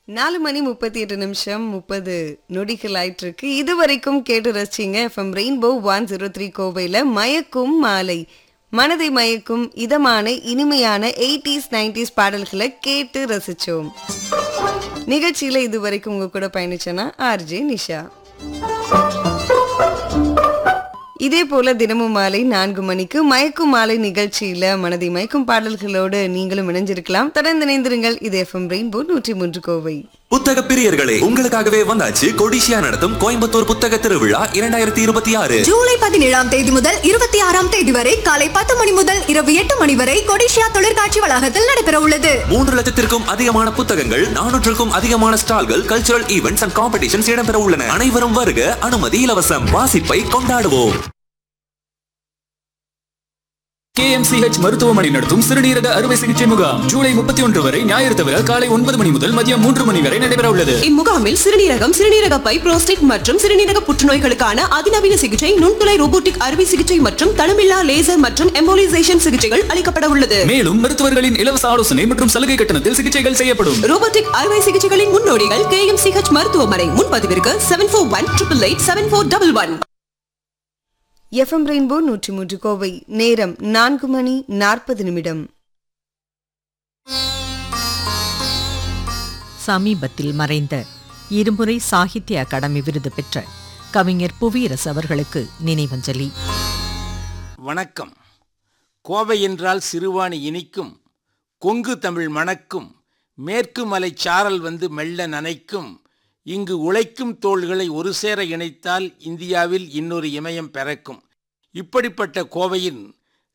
நாலு மணி முப்பத்தி எட்டு நிமிஷம் முப்பது நொடிகள் ஆயிட்டு இருக்கு இது வரைக்கும் கேட்டு ரசிச்சிங்க FM rainbow one zero three கோவையில் மயக்கும் மாலை மனதை மயக்கும் இதமான இனிமையான எயிட்டிஸ் நைன்டிஸ் பாடல்களை கேட்டு ரசிச்சோம் நிகழ்ச்சியில இது வரைக்கும் உங்க கூட பயணிச்சேன்னா ஆர்ஜே நிஷா இதே போல தினமும் மாலை நான்கு மணிக்கு மயக்கும் மாலை நிகழ்ச்சியில மனதை மயக்கும் பாடல்களோடு நீங்களும் இணைஞ்சிருக்கலாம் தொடர்ந்து இணைந்திருங்கள் இது எஃப்எம் ரெயின்போ நூற்றி மூன்று கோவை புத்தக பிரியர்களே உங்களுக்காகவே வந்தாச்சு கொடிஷியா நடத்தும் கோயம்புத்தூர் புத்தக திருவிழா இரண்டாயிரத்தி இருபத்தி ஆறு ஜூலை பதினேழாம் தேதி முதல் இருபத்தி ஆறாம் தேதி வரை காலை பத்து மணி முதல் இரவு எட்டு மணி வரை கொடிஷியா தொழிற்காட்சி வளாகத்தில் நடைபெற உள்ளது மூன்று லட்சத்திற்கும் அதிகமான புத்தகங்கள் நானூற்றுக்கும் அதிகமான ஸ்டால்கள் கல்ச்சுரல் ஈவெண்ட்ஸ் அண்ட் காம்படிஷன்ஸ் இடம்பெற உள்ளன அனைவரும் வருக அனுமதி இலவசம் வாசிப்பை கொண்டாடுவோம் கேஎம்சிஹெச் மருத்துவமனை நடத்தும் சிறுநீரக அறுவை சிகிச்சை முகாம் ஜூலை முப்பத்தி ஒன்று வரை ஞாயிறு தவிர காலை ஒன்பது மணி முதல் மதியம் மூன்று மணி வரை நடைபெற உள்ளது இம்முகாமில் சிறுநீரகம் சிறுநீரக பை புரோஸ்டேட் மற்றும் சிறுநீரக புற்றுநோய்களுக்கான அதிநவீன சிகிச்சை நுண்துளை ரோபோட்டிக் அறுவை சிகிச்சை மற்றும் தளமில்லா லேசர் மற்றும் எம்போலிசேஷன் சிகிச்சைகள் அளிக்கப்பட உள்ளது மேலும் மருத்துவர்களின் இலவச ஆலோசனை மற்றும் சலுகை கட்டணத்தில் சிகிச்சைகள் செய்யப்படும் ரோபோட்டிக் அறுவை சிகிச்சைகளின் முன்னோடிகள் கே எம் சிஹெச் மருத்துவமனை முன்பதிவிற்கு seven four one triple eight seven four double one FM rainbow நூற்றி மூன்று கோவை நேரம் நான்கு மணி நாற்பது நிமிடம் சமீபத்தில் மறைந்த இருமுறை சாகித்ய அகாடமி விருது பெற்ற கவிஞர் புவியரசு அவர்களுக்கு நினைவஞ்சலி வணக்கம் கோவை என்றால் சிறுவாணி இனிக்கும் கொங்கு தமிழ் மணக்கும் மேற்கு மலை சாரல் வந்து மெல்ல நனைக்கும் இங்கு உழைக்கும் தோள்களை ஒரு சேர இணைத்தால் இந்தியாவில் இன்னொரு இமயம் பிறக்கும் இப்படிப்பட்ட கோவையின்